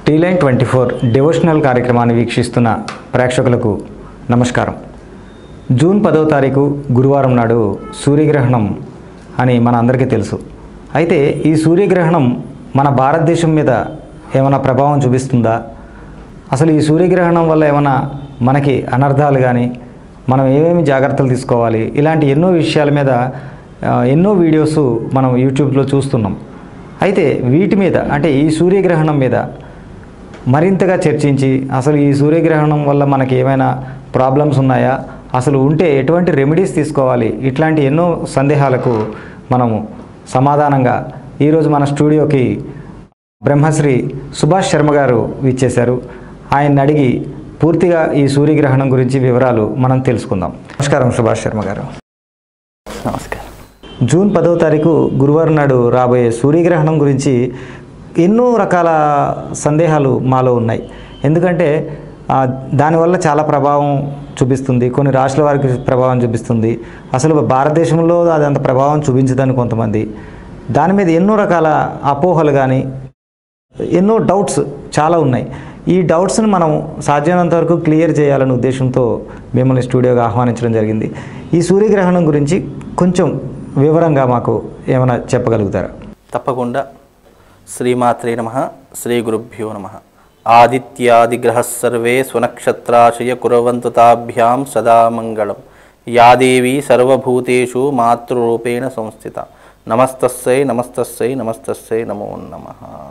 tea line twenty four devotional కార్యక్రమాన్ని వీక్షిస్తున్న ప్రేక్షకులకు నమస్కారం జూన్ పదవ తారీఖు గురువారం నాడు సూర్యగ్రహణం అని మన అందరికీ తెలుసు అయితే ఈ సూర్యగ్రహణం మన భారతదేశం మీద ఏమైనా ప్రభావం చూపిస్తుందా అసలు ఈ సూర్యగ్రహణం వల్ల ఏమైనా మనకి అనర్థాలు కానీ మనం ఏమేమి జాగ్రత్తలు తీసుకోవాలి ఇలాంటి ఎన్నో విషయాల మీద ఆ, ఎన్నో వీడియోస్ మనం యూట్యూబ్లో చూస్తున్నాం అయితే వీటి మీద అంటే ఈ సూర్యగ్రహణం మీద మరింతగా చర్చించి అసలు ఈ సూర్యగ్రహణం వల్ల మనకి ఏమైనా ప్రాబ్లమ్స్ ఉన్నాయా అసలు ఉంటే ఎటువంటి రెమెడీస్ తీసుకోవాలి ఇట్లాంటి ఎన్నో సందేహాలకు మనము సమాధానంగా ఈరోజు మన స్టూడియోకి బ్రహ్మశ్రీ సుభాష్ శర్మ గారు ఇచ్చేశారు ఆయన్ని అడిగి పూర్తిగా ఈ సూర్యగ్రహణం గురించి వివరాలు మనం తెలుసుకుందాం నమస్కారం సుభాష్ శర్మ గారు నమస్కారం జూన్ పదవ తారీఖు గురువారం నాడు రాబోయే సూర్యగ్రహణం గురించి ఎన్నో రకాల సందేహాలు మాలో ఉన్నాయి ఎందుకంటే ఆ, దానివల్ల చాలా ప్రభావం చూపిస్తుంది కొన్ని రాష్ట్రాల వారికి ప్రభావం చూపిస్తుంది అసలు భారతదేశంలో అది అంత ప్రభావం చూపించదని కొంతమంది దాని మీద ఎన్నో రకాల అపోహలు కానీ ఎన్నో డౌట్స్ చాలా ఉన్నాయి ఈ డౌట్స్ని మనం సాధ్యమైనంత వరకు క్లియర్ చేయాలనే ఉద్దేశంతో మిమ్మల్ని స్టూడియోగా ఆహ్వానించడం జరిగింది ఈ సూర్యగ్రహణం గురించి కొంచెం వివరంగా మాకు ఏమైనా చెప్పగలుగుతారా తప్పకుండా శ్రీమాత్రే నమ శ్రీ గురుభ్యో నమ ఆదిత్యాదిగ్రహ సర్వే స్వనక్షత్రాశయ కురవంతు తాభ్యాం సదా మంగళం యా దేవీ సర్వభూతేషు మాతృరూపేణ సంస్థిత నమస్తస్సై నమస్తస్సై నమస్తస్సై నమో నమ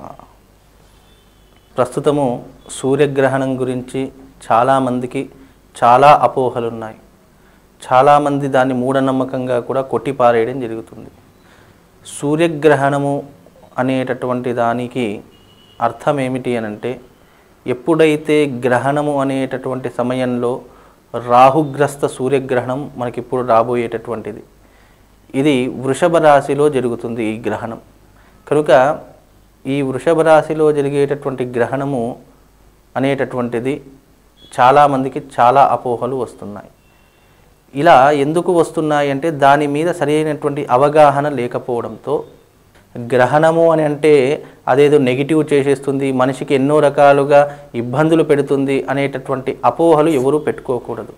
ప్రస్తుతము సూర్యగ్రహణం గురించి చాలామందికి చాలా అపోహలు ఉన్నాయి చాలామంది దాన్ని మూఢనమ్మకంగా కూడా కొట్టిపారేయడం జరుగుతుంది సూర్యగ్రహణము అనేటటువంటి దానికి అర్థం ఏమిటి అని అంటే ఎప్పుడైతే గ్రహణము అనేటటువంటి సమయంలో రాహుగ్రస్త సూర్యగ్రహణం మనకిప్పుడు రాబోయేటటువంటిది ఇది వృషభ రాశిలో జరుగుతుంది ఈ గ్రహణం కనుక ఈ వృషభ రాశిలో జరిగేటటువంటి గ్రహణము అనేటటువంటిది చాలామందికి చాలా అపోహలు వస్తున్నాయి ఇలా ఎందుకు వస్తున్నాయి అంటే దాని మీద సరైనటువంటి అవగాహన లేకపోవడంతో గ్రహణము అని అంటే అదేదో నెగిటివ్ చేసేస్తుంది మనిషికి ఎన్నో రకాలుగా ఇబ్బందులు పెడుతుంది అనేటటువంటి అపోహలు ఎవరూ పెట్టుకోకూడదు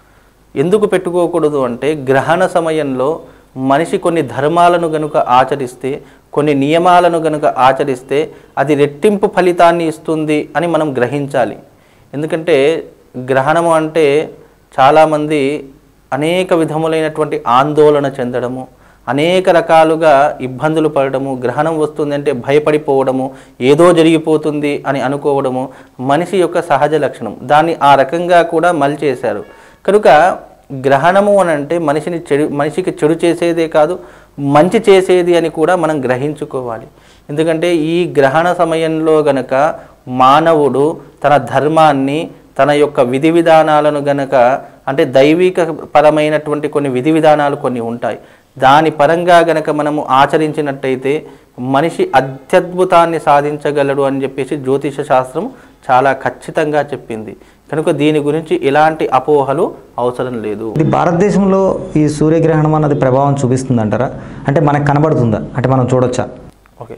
ఎందుకు పెట్టుకోకూడదు అంటే గ్రహణ సమయంలో మనిషి కొన్ని ధర్మాలను గనుక ఆచరిస్తే కొన్ని నియమాలను గనుక ఆచరిస్తే అది రెట్టింపు ఫలితాన్ని ఇస్తుంది అని మనం గ్రహించాలి ఎందుకంటే గ్రహణము అంటే చాలామంది అనేక విధములైనటువంటి ఆందోళన చెందడము అనేక రకాలుగా ఇబ్బందులు పడడము గ్రహణం వస్తుందంటే భయపడిపోవడము ఏదో జరిగిపోతుంది అని అనుకోవడము మనిషి యొక్క సహజ లక్షణం దాన్ని ఆ రకంగా కూడా మలిచేశారు కనుక గ్రహణము అని అంటే మనిషిని చెడు మనిషికి చెడు చేసేదే కాదు మంచి చేసేది అని కూడా మనం గ్రహించుకోవాలి ఎందుకంటే ఈ గ్రహణ సమయంలో గనక మానవుడు తన ధర్మాన్ని తన యొక్క విధి విధానాలను గనక అంటే దైవిక పరమైనటువంటి కొన్ని విధి విధానాలు కొన్ని ఉంటాయి దాని పరంగా గనక మనము ఆచరించినట్టయితే మనిషి అత్యద్భుతాన్ని సాధించగలడు అని చెప్పేసి జ్యోతిష శాస్త్రం చాలా ఖచ్చితంగా చెప్పింది కనుక దీని గురించి ఎలాంటి అపోహలు అవసరం లేదు ఇది భారతదేశంలో ఈ సూర్యగ్రహణం అన్నది ప్రభావం చూపిస్తుందంటారా అంటే మనకు కనబడుతుందా అంటే మనం చూడొచ్చా ఓకే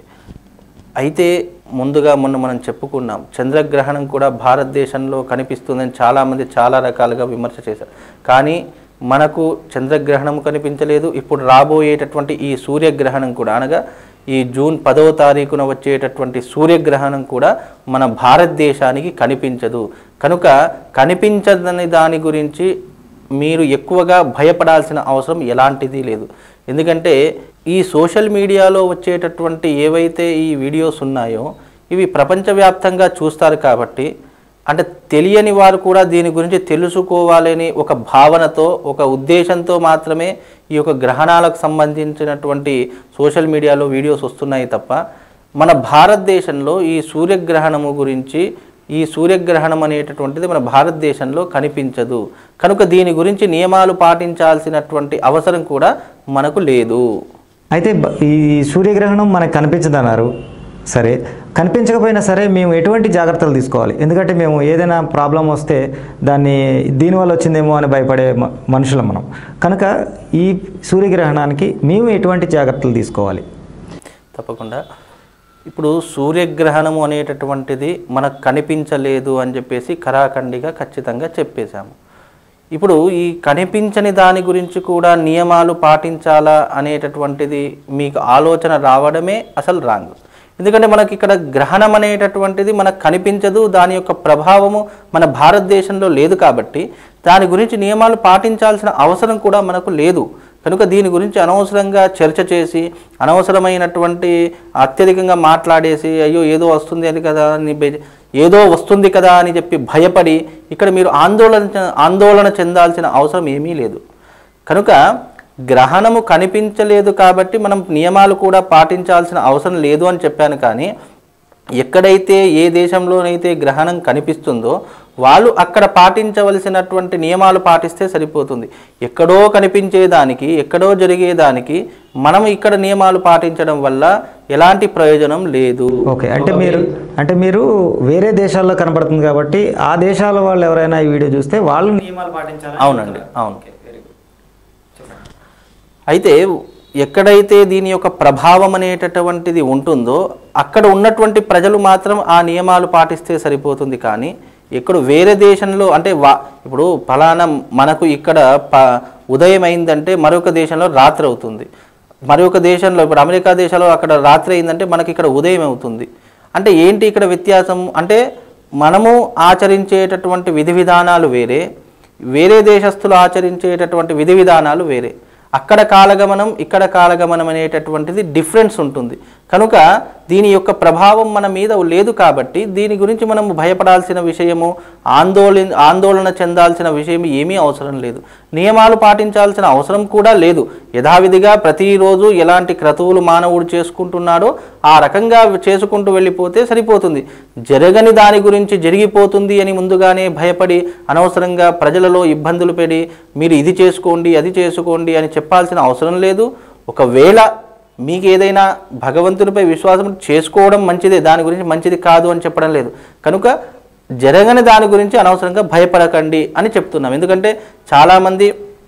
అయితే ముందుగా మొన్న మనం చెప్పుకున్నాం చంద్రగ్రహణం కూడా భారతదేశంలో కనిపిస్తుందని చాలామంది చాలా రకాలుగా విమర్శ చేశారు కానీ మనకు చంద్రగ్రహణం కనిపించలేదు ఇప్పుడు రాబోయేటటువంటి ఈ సూర్యగ్రహణం కూడా అనగా ఈ జూన్ పదవ తారీఖున వచ్చేటటువంటి సూర్యగ్రహణం కూడా మన భారతదేశానికి కనిపించదు కనుక కనిపించదని దాని గురించి మీరు ఎక్కువగా భయపడాల్సిన అవసరం ఎలాంటిది లేదు ఎందుకంటే ఈ సోషల్ మీడియాలో వచ్చేటటువంటి ఏవైతే ఈ వీడియోస్ ఉన్నాయో ఇవి ప్రపంచవ్యాప్తంగా చూస్తారు కాబట్టి అంటే తెలియని వారు కూడా దీని గురించి తెలుసుకోవాలని ఒక భావనతో ఒక ఉద్దేశంతో మాత్రమే ఈ యొక్క గ్రహణాలకు సంబంధించినటువంటి సోషల్ మీడియాలో వీడియోస్ వస్తున్నాయి తప్ప మన భారతదేశంలో ఈ సూర్యగ్రహణము గురించి ఈ సూర్యగ్రహణం అనేటటువంటిది మన భారతదేశంలో కనిపించదు కనుక దీని గురించి నియమాలు పాటించాల్సినటువంటి అవసరం కూడా మనకు లేదు అయితే బ- ఈ సూర్యగ్రహణం మనకు కనిపించదన్నారు సరే కనిపించకపోయినా సరే మేము ఎటువంటి జాగ్రత్తలు తీసుకోవాలి ఎందుకంటే మేము ఏదైనా ప్రాబ్లం వస్తే దాన్ని దీనివల్ల వచ్చిందేమో అని భయపడే మ- మనుషులం మనం కనుక ఈ సూర్యగ్రహణానికి మేము ఎటువంటి జాగ్రత్తలు తీసుకోవాలి తప్పకుండా ఇప్పుడు సూర్యగ్రహణము అనేటటువంటిది మనకు కనిపించలేదు అని చెప్పేసి కరాఖండిగా ఖచ్చితంగా చెప్పేశాము ఇప్పుడు ఈ కనిపించని దాని గురించి కూడా నియమాలు పాటించాలా అనేటటువంటిది మీకు ఆలోచన రావడమే అసలు రాంగ్ ఎందుకంటే మనకి ఇక్కడ గ్రహణం అనేటటువంటిది మనకు కనిపించదు దాని యొక్క ప్రభావము మన భారతదేశంలో లేదు కాబట్టి దాని గురించి నియమాలు పాటించాల్సిన అవసరం కూడా మనకు లేదు కనుక దీని గురించి అనవసరంగా చర్చ చేసి అనవసరమైనటువంటి అత్యధికంగా మాట్లాడేసి అయ్యో ఏదో వస్తుంది అని కదా అని బె- ఏదో వస్తుంది కదా అని చెప్పి భయపడి ఇక్కడ మీరు ఆందోళన చె- ఆందోళన చెందాల్సిన అవసరం ఏమీ లేదు కనుక గ్రహణము కనిపించలేదు కాబట్టి మనం నియమాలు కూడా పాటించాల్సిన అవసరం లేదు అని చెప్పాను కానీ ఎక్కడైతే ఏ దేశంలోనైతే గ్రహణం కనిపిస్తుందో వాళ్ళు అక్కడ పాటించవలసినటువంటి నియమాలు పాటిస్తే సరిపోతుంది ఎక్కడో కనిపించేదానికి ఎక్కడో జరిగేదానికి మనం ఇక్కడ నియమాలు పాటించడం వల్ల ఎలాంటి ప్రయోజనం లేదు ఓకే అంటే మీరు అంటే మీరు వేరే దేశాల్లో కనబడుతుంది కాబట్టి ఆ దేశాల వాళ్ళు ఎవరైనా ఈ వీడియో చూస్తే వాళ్ళు నియమాలు పాటించాలి అవునండి అవును అయితే ఎక్కడైతే దీని యొక్క ప్రభావం అనేటటువంటిది ఉంటుందో అక్కడ ఉన్నటువంటి ప్రజలు మాత్రం ఆ నియమాలు పాటిస్తే సరిపోతుంది కానీ ఇక్కడ వేరే దేశంలో అంటే వా ఇప్పుడు ఫలానా మనకు ఇక్కడ ప ఉదయం అయిందంటే మరొక దేశంలో రాత్రి అవుతుంది మరొక దేశంలో ఇప్పుడు అమెరికా దేశంలో అక్కడ రాత్రి అయిందంటే మనకి ఇక్కడ ఉదయం అవుతుంది అంటే ఏంటి ఇక్కడ వ్యత్యాసం అంటే మనము ఆచరించేటటువంటి విధి విధానాలు వేరే వేరే దేశస్తులు ఆచరించేటటువంటి విధి విధానాలు వేరే అక్కడ కాలగమనం ఇక్కడ కాలగమనం అనేటటువంటిది డిఫరెన్స్ ఉంటుంది కనుక దీని యొక్క ప్రభావం మన మీద లేదు కాబట్టి దీని గురించి మనం భయపడాల్సిన విషయము ఆందోళన ఆందోళన చెందాల్సిన విషయం ఏమీ అవసరం లేదు నియమాలు పాటించాల్సిన అవసరం కూడా లేదు యథావిధిగా ప్రతిరోజు ఎలాంటి క్రతువులు మానవుడు చేసుకుంటున్నాడో ఆ రకంగా చేసుకుంటూ వెళ్ళిపోతే సరిపోతుంది జరగని దాని గురించి జరిగిపోతుంది అని ముందుగానే భయపడి అనవసరంగా ప్రజలలో ఇబ్బందులు పెడి మీరు ఇది చేసుకోండి అది చేసుకోండి అని చెప్పాల్సిన అవసరం లేదు ఒకవేళ మీకు ఏదైనా భగవంతునిపై విశ్వాసం చేసుకోవడం మంచిదే దాని గురించి మంచిది కాదు అని చెప్పడం లేదు కనుక జరగని దాని గురించి అనవసరంగా భయపడకండి అని చెప్తున్నాం ఎందుకంటే చాలామంది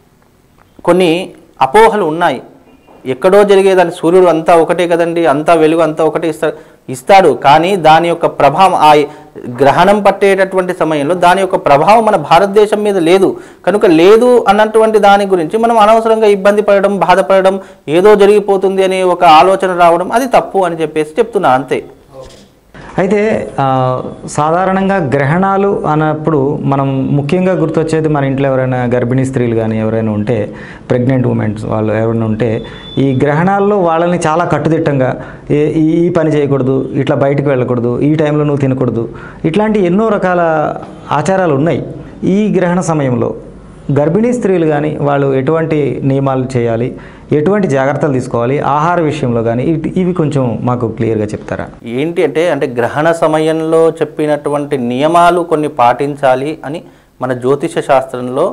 కొన్ని అపోహలు ఉన్నాయి ఎక్కడో జరిగేదాన్ని సూర్యుడు అంతా ఒకటే కదండి అంతా వెలుగు అంతా ఒకటే ఇస్తాడు ఇస్తాడు కానీ దాని యొక్క ప్రభావం ఆ గ్రహణం పట్టేటటువంటి సమయంలో దాని యొక్క ప్రభావం మన భారతదేశం మీద లేదు కనుక లేదు అన్నటువంటి దాని గురించి మనం అనవసరంగా ఇబ్బంది పడడం బాధపడడం ఏదో జరిగిపోతుంది అనే ఒక ఆలోచన రావడం అది తప్పు అని చెప్పేసి చెప్తున్నా అంతే అయితే ఆ, సాధారణంగా గ్రహణాలు అన్నప్పుడు మనం ముఖ్యంగా గుర్తొచ్చేది మన ఇంట్లో ఎవరైనా గర్భిణీ స్త్రీలు కానీ ఎవరైనా ఉంటే ప్రెగ్నెంట్ ఉమెన్స్ వాళ్ళు ఎవరైనా ఉంటే ఈ గ్రహణాల్లో వాళ్ళని చాలా కట్టుదిట్టంగా ఏ- ఈ ఈ పని చేయకూడదు ఇట్లా బయటకు వెళ్ళకూడదు ఈ టైంలో నువ్వు తినకూడదు ఇట్లాంటి ఎన్నో రకాల ఆచారాలు ఉన్నాయి ఈ గ్రహణ సమయంలో గర్భిణీ స్త్రీలు కానీ వాళ్ళు ఎటువంటి నియమాలు చేయాలి ఎటువంటి జాగ్రత్తలు తీసుకోవాలి ఆహార విషయంలో కానీ ఇవి- ఇవి కొంచెం మాకు క్లియర్గా చెప్తారా ఏంటి అంటే అంటే గ్రహణ సమయంలో చెప్పినటువంటి నియమాలు కొన్ని పాటించాలి అని మన జ్యోతిష శాస్త్రంలో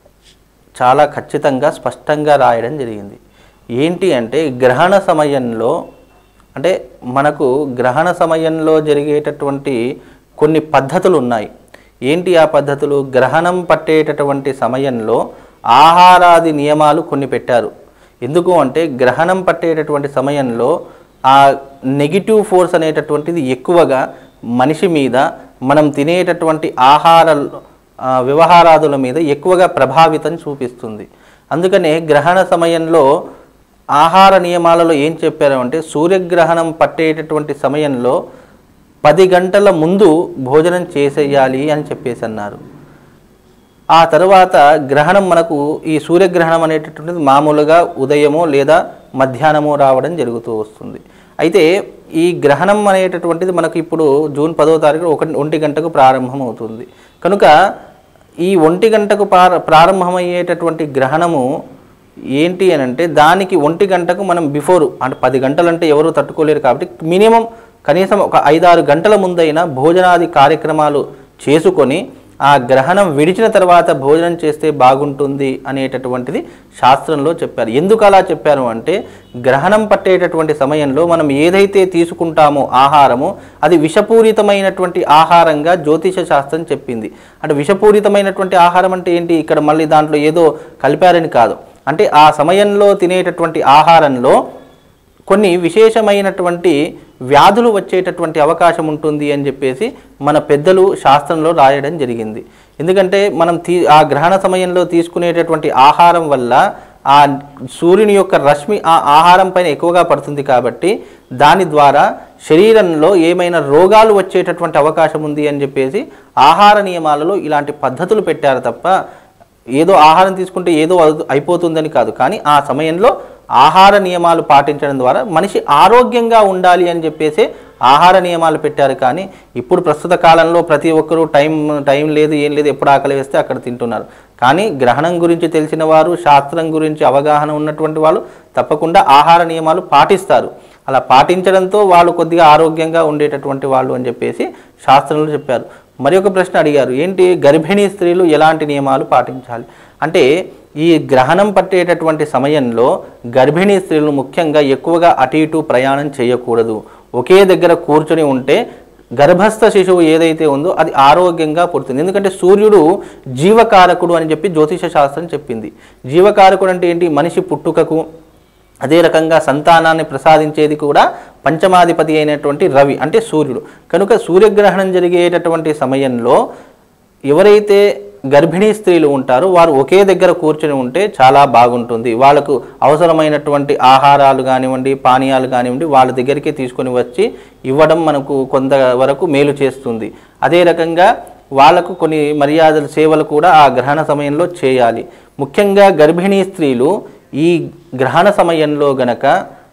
చాలా ఖచ్చితంగా స్పష్టంగా రాయడం జరిగింది ఏంటి అంటే గ్రహణ సమయంలో అంటే మనకు గ్రహణ సమయంలో జరిగేటటువంటి కొన్ని పద్ధతులు ఉన్నాయి ఏంటి ఆ పద్ధతులు గ్రహణం పట్టేటటువంటి సమయంలో ఆహారాది నియమాలు కొన్ని పెట్టారు ఎందుకు అంటే గ్రహణం పట్టేటటువంటి సమయంలో ఆ నెగిటివ్ ఫోర్స్ అనేటటువంటిది ఎక్కువగా మనిషి మీద మనం తినేటటువంటి ఆహార ఆ, వ్యవహారాదుల మీద ఎక్కువగా ప్రభావితం చూపిస్తుంది అందుకనే గ్రహణ సమయంలో ఆహార నియమాలలో ఏం చెప్పారు అంటే సూర్యగ్రహణం పట్టేటటువంటి సమయంలో పది గంటల ముందు భోజనం చేసేయాలి అని చెప్పేసి అన్నారు ఆ తర్వాత గ్రహణం మనకు ఈ సూర్యగ్రహణం అనేటటువంటిది మామూలుగా ఉదయమో లేదా మధ్యాహ్నమో రావడం జరుగుతూ వస్తుంది అయితే ఈ గ్రహణం అనేటటువంటిది మనకు ఇప్పుడు జూన్ పదో తారీఖు ఒక ఒంటి గంటకు ప్రారంభం అవుతుంది కనుక ఈ ఒంటి గంటకు ప్రార ప్రారంభమయ్యేటటువంటి గ్రహణము ఏంటి అని అంటే దానికి ఒంటి గంటకు మనం బిఫోర్ అంటే పది గంటలంటే ఎవరు తట్టుకోలేరు కాబట్టి మినిమం కనీసం ఒక ఐదారు గంటల ముందైనా భోజనాది కార్యక్రమాలు చేసుకొని ఆ గ్రహణం విడిచిన తర్వాత భోజనం చేస్తే బాగుంటుంది అనేటటువంటిది శాస్త్రంలో చెప్పారు ఎందుకు అలా చెప్పారు అంటే గ్రహణం పట్టేటటువంటి సమయంలో మనం ఏదైతే తీసుకుంటామో ఆహారమో అది విషపూరితమైనటువంటి ఆహారంగా జ్యోతిష శాస్త్రం చెప్పింది అంటే విషపూరితమైనటువంటి ఆహారం అంటే ఏంటి ఇక్కడ మళ్ళీ దాంట్లో ఏదో కలిపారని కాదు అంటే ఆ సమయంలో తినేటటువంటి ఆహారంలో కొన్ని విశేషమైనటువంటి వ్యాధులు వచ్చేటటువంటి అవకాశం ఉంటుంది అని చెప్పేసి మన పెద్దలు శాస్త్రంలో రాయడం జరిగింది ఎందుకంటే మనం తీ ఆ గ్రహణ సమయంలో తీసుకునేటటువంటి ఆహారం వల్ల ఆ సూర్యుని యొక్క రశ్మి ఆ ఆహారం పైన ఎక్కువగా పడుతుంది కాబట్టి దాని ద్వారా శరీరంలో ఏమైనా రోగాలు వచ్చేటటువంటి అవకాశం ఉంది అని చెప్పేసి ఆహార నియమాలలో ఇలాంటి పద్ధతులు పెట్టారు తప్ప ఏదో ఆహారం తీసుకుంటే ఏదో అవు- అయిపోతుందని కాదు కానీ ఆ సమయంలో ఆహార నియమాలు పాటించడం ద్వారా మనిషి ఆరోగ్యంగా ఉండాలి అని చెప్పేసి ఆహార నియమాలు పెట్టారు కానీ ఇప్పుడు ప్రస్తుత కాలంలో ప్రతి ఒక్కరూ టైం టైం లేదు ఏం లేదు ఎప్పుడు ఆకలి వేస్తే అక్కడ తింటున్నారు కానీ గ్రహణం గురించి తెలిసిన వారు శాస్త్రం గురించి అవగాహన ఉన్నటువంటి వాళ్ళు తప్పకుండా ఆహార నియమాలు పాటిస్తారు అలా పాటించడంతో వాళ్ళు కొద్దిగా ఆరోగ్యంగా ఉండేటటువంటి వాళ్ళు అని చెప్పేసి శాస్త్రంలో చెప్పారు మరి ఒక ప్రశ్న అడిగారు ఏంటి గర్భిణీ స్త్రీలు ఎలాంటి నియమాలు పాటించాలి అంటే ఈ గ్రహణం పట్టేటటువంటి సమయంలో గర్భిణీ స్త్రీలు ముఖ్యంగా ఎక్కువగా అటు ఇటు ప్రయాణం చేయకూడదు ఒకే దగ్గర కూర్చొని ఉంటే గర్భస్థ శిశువు ఏదైతే ఉందో అది ఆరోగ్యంగా పుడుతుంది ఎందుకంటే సూర్యుడు జీవకారకుడు అని చెప్పి జ్యోతిష శాస్త్రం చెప్పింది జీవకారకుడు అంటే ఏంటి మనిషి పుట్టుకకు అదే రకంగా సంతానాన్ని ప్రసాదించేది కూడా పంచమాధిపతి అయినటువంటి రవి అంటే సూర్యుడు కనుక సూర్యగ్రహణం జరిగేటటువంటి సమయంలో ఎవరైతే గర్భిణీ స్త్రీలు ఉంటారో వారు ఒకే దగ్గర కూర్చొని ఉంటే చాలా బాగుంటుంది వాళ్ళకు అవసరమైనటువంటి ఆహారాలు కానివ్వండి పానీయాలు కానివ్వండి వాళ్ళ దగ్గరికి తీసుకొని వచ్చి ఇవ్వడం మనకు కొంతవరకు మేలు చేస్తుంది అదే రకంగా వాళ్ళకు కొన్ని మర్యాదల సేవలు కూడా ఆ గ్రహణ సమయంలో చేయాలి ముఖ్యంగా గర్భిణీ స్త్రీలు ఈ గ్రహణ సమయంలో గనక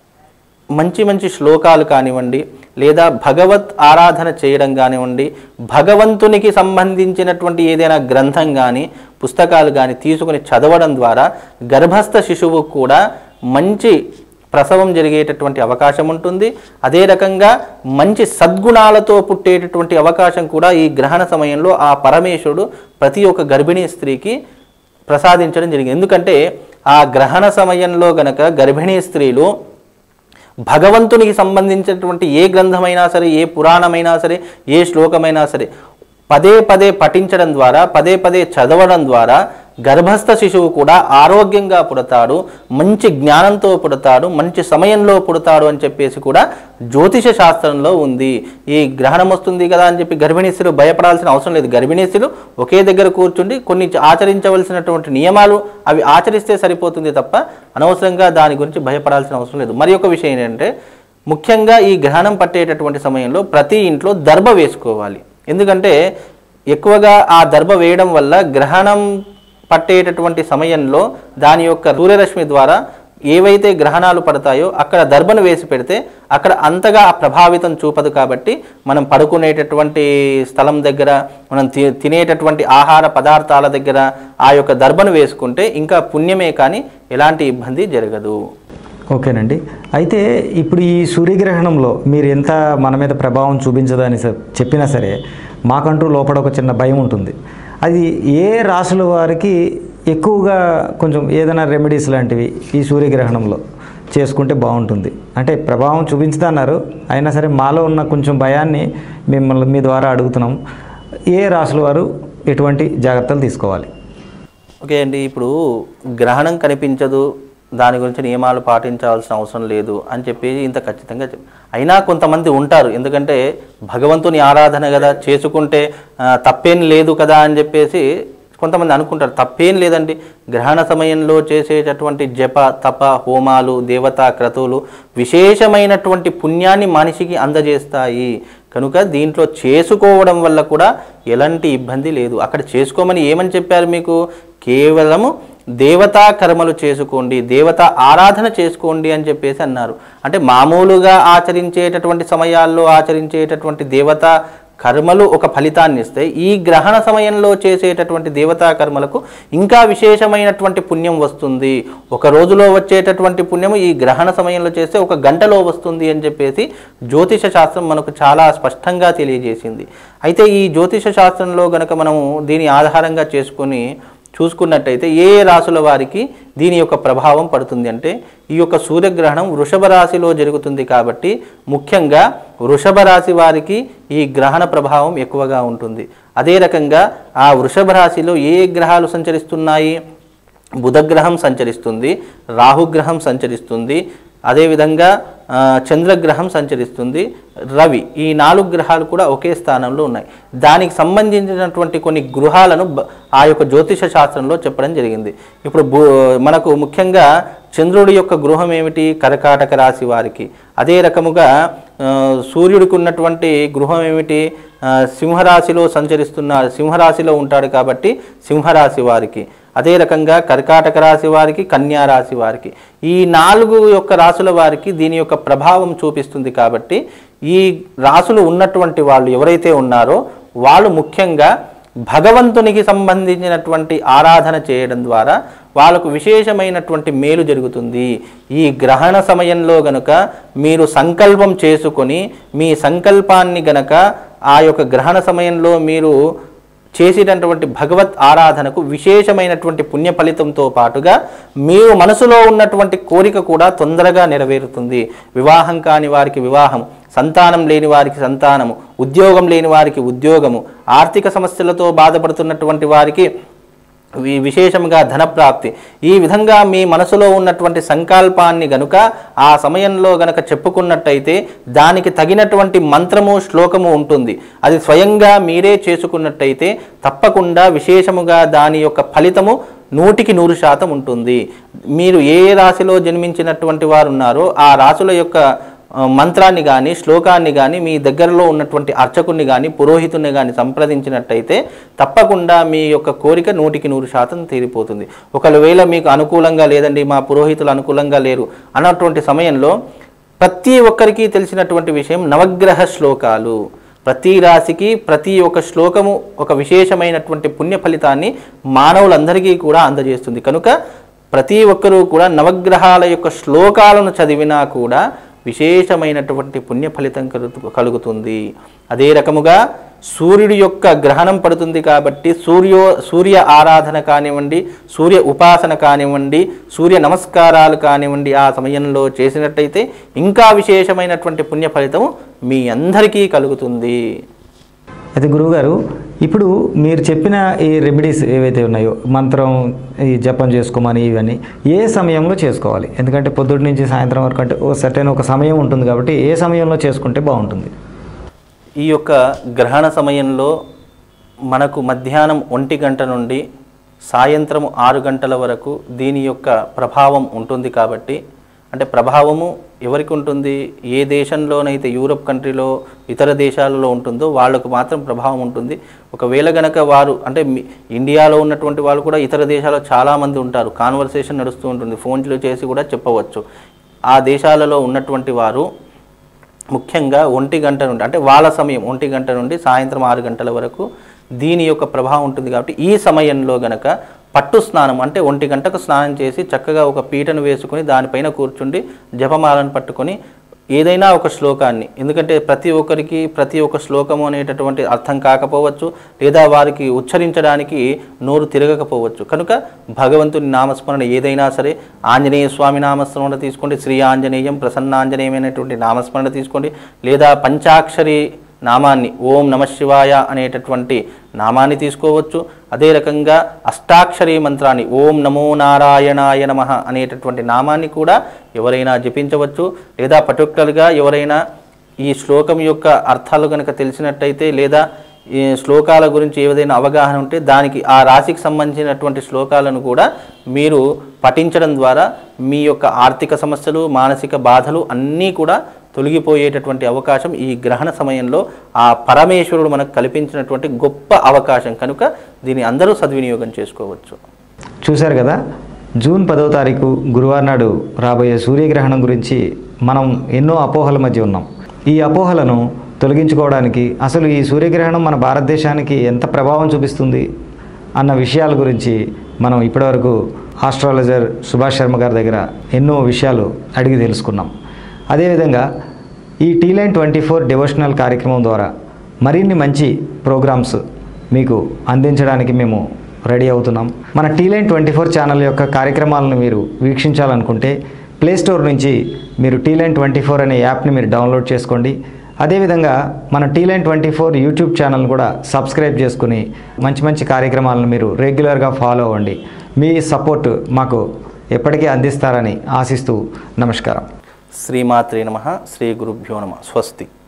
మంచి మంచి శ్లోకాలు కానివ్వండి లేదా భగవత్ ఆరాధన చేయడం కానివ్వండి భగవంతునికి సంబంధించినటువంటి ఏదైనా గ్రంథం కానీ పుస్తకాలు కానీ తీసుకుని చదవడం ద్వారా గర్భస్థ శిశువు కూడా మంచి ప్రసవం జరిగేటటువంటి అవకాశం ఉంటుంది అదే రకంగా మంచి సద్గుణాలతో పుట్టేటటువంటి అవకాశం కూడా ఈ గ్రహణ సమయంలో ఆ పరమేశ్వరుడు ప్రతి ఒక్క గర్భిణీ స్త్రీకి ప్రసాదించడం జరిగింది ఎందుకంటే ఆ గ్రహణ సమయంలో గనక గర్భిణీ స్త్రీలు భగవంతునికి సంబంధించినటువంటి ఏ గ్రంథమైనా సరే ఏ పురాణమైనా సరే ఏ శ్లోకమైనా సరే పదే పదే పఠించడం ద్వారా పదే పదే చదవడం ద్వారా గర్భస్థ శిశువు కూడా ఆరోగ్యంగా పుడతాడు మంచి జ్ఞానంతో పుడతాడు మంచి సమయంలో పుడతాడు అని చెప్పేసి కూడా జ్యోతిష శాస్త్రంలో ఉంది ఈ గ్రహణం వస్తుంది కదా అని చెప్పి గర్భిణీస్త్రీలు భయపడాల్సిన అవసరం లేదు గర్భిణీస్త్రీలు ఒకే దగ్గర కూర్చుండి కొన్ని ఆచరించవలసినటువంటి నియమాలు అవి ఆచరిస్తే సరిపోతుంది తప్ప అనవసరంగా దాని గురించి భయపడాల్సిన అవసరం లేదు మరి ఒక విషయం ఏంటంటే ముఖ్యంగా ఈ గ్రహణం పట్టేటటువంటి సమయంలో ప్రతి ఇంట్లో దర్భ వేసుకోవాలి ఎందుకంటే ఎక్కువగా ఆ దర్భ వేయడం వల్ల గ్రహణం పట్టేటటువంటి సమయంలో దాని యొక్క సూర్యరశ్మి ద్వారా ఏవైతే గ్రహణాలు పడతాయో అక్కడ దర్భను వేసి పెడితే అక్కడ అంతగా ప్రభావితం చూపదు కాబట్టి మనం పడుకునేటటువంటి స్థలం దగ్గర మనం తి- తినేటటువంటి ఆహార పదార్థాల దగ్గర ఆ యొక్క దర్భను వేసుకుంటే ఇంకా పుణ్యమే కానీ ఎలాంటి ఇబ్బంది జరగదు ఓకేనండి అయితే ఇప్పుడు ఈ సూర్యగ్రహణంలో మీరు ఎంత మన మీద ప్రభావం చూపించదని స- చెప్పినా సరే మాకంటూ లోపల ఒక చిన్న భయం ఉంటుంది అది ఏ రాసుల వారికి ఎక్కువగా కొంచెం ఏదైనా రెమెడీస్ లాంటివి ఈ సూర్యగ్రహణంలో చేసుకుంటే బాగుంటుంది అంటే ప్రభావం చూపించుతున్నారు అయినా సరే మాలో ఉన్న కొంచెం భయాన్ని మిమ్మల్ని మీ ద్వారా అడుగుతున్నాం ఏ రాసుల వారు ఎటువంటి జాగ్రత్తలు తీసుకోవాలి ఓకే అండి ఇప్పుడు గ్రహణం కనిపించదు దాని గురించి నియమాలు పాటించాల్సిన అవసరం లేదు అని చెప్పి ఇంత ఖచ్చితంగా చెప్ అయినా కొంతమంది ఉంటారు ఎందుకంటే భగవంతుని ఆరాధన కదా చేసుకుంటే ఆ, తప్పేం లేదు కదా అని చెప్పేసి కొంతమంది అనుకుంటారు తప్పేం లేదండి గ్రహణ సమయంలో చేసేటటువంటి జప తప హోమాలు దేవతా క్రతువులు విశేషమైనటువంటి పుణ్యాన్ని మనిషికి అందజేస్తాయి కనుక దీంట్లో చేసుకోవడం వల్ల కూడా ఎలాంటి ఇబ్బంది లేదు అక్కడ చేసుకోమని ఏమని చెప్పారు మీకు కేవలము దేవతా కర్మలు చేసుకోండి దేవతా ఆరాధన చేసుకోండి అని చెప్పేసి అన్నారు అంటే మామూలుగా ఆచరించేటటువంటి సమయాల్లో ఆచరించేటటువంటి దేవతా కర్మలు ఒక ఫలితాన్ని ఇస్తాయి ఈ గ్రహణ సమయంలో చేసేటటువంటి దేవతా కర్మలకు ఇంకా విశేషమైనటువంటి పుణ్యం వస్తుంది ఒక రోజులో వచ్చేటటువంటి పుణ్యము ఈ గ్రహణ సమయంలో చేస్తే ఒక గంటలో వస్తుంది అని చెప్పేసి జ్యోతిష శాస్త్రం మనకు చాలా స్పష్టంగా తెలియజేసింది అయితే ఈ జ్యోతిష శాస్త్రంలో గనక మనము దీని ఆధారంగా చేసుకొని చూసుకున్నట్టయితే ఏ ఏ రాసుల వారికి దీని యొక్క ప్రభావం పడుతుంది అంటే ఈ యొక్క సూర్యగ్రహణం వృషభ రాశిలో జరుగుతుంది కాబట్టి ముఖ్యంగా వృషభ రాశి వారికి ఈ గ్రహణ ప్రభావం ఎక్కువగా ఉంటుంది అదే రకంగా ఆ వృషభ రాశిలో ఏ ఏ గ్రహాలు సంచరిస్తున్నాయి బుధగ్రహం సంచరిస్తుంది రాహుగ్రహం సంచరిస్తుంది అదేవిధంగా ఆ, చంద్రగ్రహం సంచరిస్తుంది రవి ఈ నాలుగు గ్రహాలు కూడా ఒకే స్థానంలో ఉన్నాయి దానికి సంబంధించినటువంటి కొన్ని గృహాలను బ- ఆ యొక్క జ్యోతిష శాస్త్రంలో చెప్పడం జరిగింది ఇప్పుడు భూ మనకు ముఖ్యంగా చంద్రుడి యొక్క గృహం ఏమిటి కర్కాటక రాశి వారికి అదే రకముగా ఆ, సూర్యుడికి ఉన్నటువంటి గృహం ఏమిటి ఆ, సింహరాశిలో సంచరిస్తున్న సింహరాశిలో ఉంటాడు కాబట్టి సింహరాశి వారికి అదే రకంగా కర్కాటక రాశి వారికి కన్యా రాశి వారికి ఈ నాలుగు యొక్క రాసుల వారికి దీని యొక్క ప్రభావం చూపిస్తుంది కాబట్టి ఈ రాసులు ఉన్నటువంటి వాళ్ళు ఎవరైతే ఉన్నారో వాళ్ళు ముఖ్యంగా భగవంతునికి సంబంధించినటువంటి ఆరాధన చేయడం ద్వారా వాళ్ళకు విశేషమైనటువంటి మేలు జరుగుతుంది ఈ గ్రహణ సమయంలో గనుక మీరు సంకల్పం చేసుకొని మీ సంకల్పాన్ని గనక ఆ యొక్క గ్రహణ సమయంలో మీరు చేసేటటువంటి భగవత్ ఆరాధనకు విశేషమైనటువంటి పుణ్య ఫలితంతో పాటుగా మీరు మనసులో ఉన్నటువంటి కోరిక కూడా తొందరగా నెరవేరుతుంది వివాహం కాని వారికి వివాహం సంతానం లేని వారికి సంతానము ఉద్యోగం లేని వారికి ఉద్యోగము ఆర్థిక సమస్యలతో బాధపడుతున్నటువంటి వారికి వి- విశేషంగా ధనప్రాప్తి ఈ విధంగా మీ మనసులో ఉన్నటువంటి సంకల్పాన్ని గనుక ఆ సమయంలో గనక చెప్పుకున్నట్టయితే దానికి తగినటువంటి మంత్రము శ్లోకము ఉంటుంది అది స్వయంగా మీరే చేసుకున్నట్టయితే తప్పకుండా విశేషముగా దాని యొక్క ఫలితము నూటికి నూరు శాతం ఉంటుంది మీరు ఏ రాశిలో జన్మించినటువంటి వారు ఉన్నారో ఆ రాశుల యొక్క ఆ, మంత్రాన్ని కానీ శ్లోకాన్ని కానీ మీ దగ్గరలో ఉన్నటువంటి అర్చకుని కానీ పురోహితుని కానీ సంప్రదించినట్టయితే తప్పకుండా మీ యొక్క కోరిక నూటికి నూరు శాతం తీరిపోతుంది ఒకవేళ మీకు అనుకూలంగా లేదండి మా పురోహితులు అనుకూలంగా లేరు అన్నటువంటి సమయంలో ప్రతి ఒక్కరికి తెలిసినటువంటి విషయం నవగ్రహ శ్లోకాలు ప్రతి రాశికి ప్రతి ఒక్క శ్లోకము ఒక విశేషమైనటువంటి పుణ్య ఫలితాన్ని మానవులందరికీ కూడా అందజేస్తుంది కనుక ప్రతి ఒక్కరూ కూడా నవగ్రహాల యొక్క శ్లోకాలను చదివినా కూడా విశేషమైనటువంటి పుణ్య ఫలితం కలుగు కలుగుతుంది అదే రకముగా సూర్యుడి యొక్క గ్రహణం పడుతుంది కాబట్టి సూర్యో సూర్య ఆరాధన కానివ్వండి సూర్య ఉపాసన కానివ్వండి సూర్య నమస్కారాలు కానివ్వండి ఆ సమయంలో చేసినట్టయితే ఇంకా విశేషమైనటువంటి పుణ్య ఫలితం మీ అందరికీ కలుగుతుంది అయితే గురువుగారు ఇప్పుడు మీరు చెప్పిన ఈ రెమెడీస్ ఏవైతే ఉన్నాయో మంత్రం ఈ జపం చేసుకోమని ఇవన్నీ ఏ సమయంలో చేసుకోవాలి ఎందుకంటే పొద్దుటి నుంచి సాయంత్రం వరకు అంటే ఓ సర్టెన్ ఒక సమయం ఉంటుంది కాబట్టి ఏ సమయంలో చేసుకుంటే బాగుంటుంది ఈ యొక్క గ్రహణ సమయంలో మనకు మధ్యాహ్నం ఒంటి గంట నుండి సాయంత్రం ఆరు గంటల వరకు దీని యొక్క ప్రభావం ఉంటుంది కాబట్టి అంటే ప్రభావము ఎవరికి ఉంటుంది ఏ దేశంలోనైతే యూరప్ కంట్రీలో ఇతర దేశాలలో ఉంటుందో వాళ్ళకు మాత్రం ప్రభావం ఉంటుంది ఒకవేళ గనక వారు అంటే మీ- ఇండియాలో ఉన్నటువంటి వాళ్ళు కూడా ఇతర దేశాల్లో చాలామంది ఉంటారు కాన్వర్సేషన్ నడుస్తూ ఉంటుంది ఫోన్లో చేసి కూడా చెప్పవచ్చు ఆ దేశాలలో ఉన్నటువంటి వారు ముఖ్యంగా ఒంటి గంట నుండి అంటే వాళ్ళ సమయం ఒంటి గంట నుండి సాయంత్రం ఆరు గంటల వరకు దీని యొక్క ప్రభావం ఉంటుంది కాబట్టి ఈ సమయంలో గనక పట్టు స్నానం అంటే ఒంటి గంటకు స్నానం చేసి చక్కగా ఒక పీటను వేసుకొని దానిపైన కూర్చుండి జపమాలను పట్టుకొని ఏదైనా ఒక శ్లోకాన్ని ఎందుకంటే ప్రతి ఒక్కరికి ప్రతి ఒక్క శ్లోకము అనేటటువంటి అర్థం కాకపోవచ్చు లేదా వారికి ఉచ్చరించడానికి నోరు తిరగకపోవచ్చు కనుక భగవంతుని నామస్మరణ ఏదైనా సరే ఆంజనేయ స్వామి నామస్మరణ తీసుకోండి శ్రీ ఆంజనేయం ప్రసన్నాంజనేయమైనటువంటి నామస్మరణ తీసుకోండి లేదా పంచాక్షరి నామాన్ని ఓం నమ శివాయ అనేటటువంటి నామాన్ని తీసుకోవచ్చు అదే రకంగా అష్టాక్షరి మంత్రాన్ని ఓం నమో నారాయణాయ నమ అనేటటువంటి నామాన్ని కూడా ఎవరైనా జపించవచ్చు లేదా పర్టికులర్గా ఎవరైనా ఈ శ్లోకం యొక్క అర్థాలు కనుక తెలిసినట్టయితే లేదా ఈ శ్లోకాల గురించి ఏదైనా అవగాహన ఉంటే దానికి ఆ రాశికి సంబంధించినటువంటి శ్లోకాలను కూడా మీరు పఠించడం ద్వారా మీ యొక్క ఆర్థిక సమస్యలు మానసిక బాధలు అన్నీ కూడా తొలగిపోయేటటువంటి అవకాశం ఈ గ్రహణ సమయంలో ఆ పరమేశ్వరుడు మనకు కల్పించినటువంటి గొప్ప అవకాశం కనుక దీన్ని అందరూ సద్వినియోగం చేసుకోవచ్చు చూశారు కదా జూన్ పదవ తారీఖు గురువారం నాడు రాబోయే సూర్యగ్రహణం గురించి మనం ఎన్నో అపోహల మధ్య ఉన్నాం ఈ అపోహలను తొలగించుకోవడానికి అసలు ఈ సూర్యగ్రహణం మన భారతదేశానికి ఎంత ప్రభావం చూపిస్తుంది అన్న విషయాల గురించి మనం ఇప్పటివరకు ఆస్ట్రాలజర్ సుభాష్ శర్మ గారి దగ్గర ఎన్నో విషయాలు అడిగి తెలుసుకున్నాం అదేవిధంగా ఈ T line twenty four devotional కార్యక్రమం ద్వారా మరిన్ని మంచి ప్రోగ్రామ్స్ మీకు అందించడానికి మేము రెడీ అవుతున్నాం మన T line twenty four channel యొక్క కార్యక్రమాలను మీరు వీక్షించాలనుకుంటే ప్లే స్టోర్ నుంచి మీరు టీ లైన్ ట్వంటీ ఫోర్ అనే యాప్ని మీరు డౌన్లోడ్ చేసుకోండి అదేవిధంగా మన T line twenty four YouTube channel కూడా సబ్స్క్రైబ్ చేసుకుని మంచి మంచి కార్యక్రమాలను మీరు రెగ్యులర్గా ఫాలో అవ్వండి మీ సపోర్ట్ మాకు ఎప్పటికీ అందిస్తారని ఆశిస్తూ నమస్కారం శ్రీమాత్రే నమ శ్రీ గురుభ్యో నమ స్వస్తి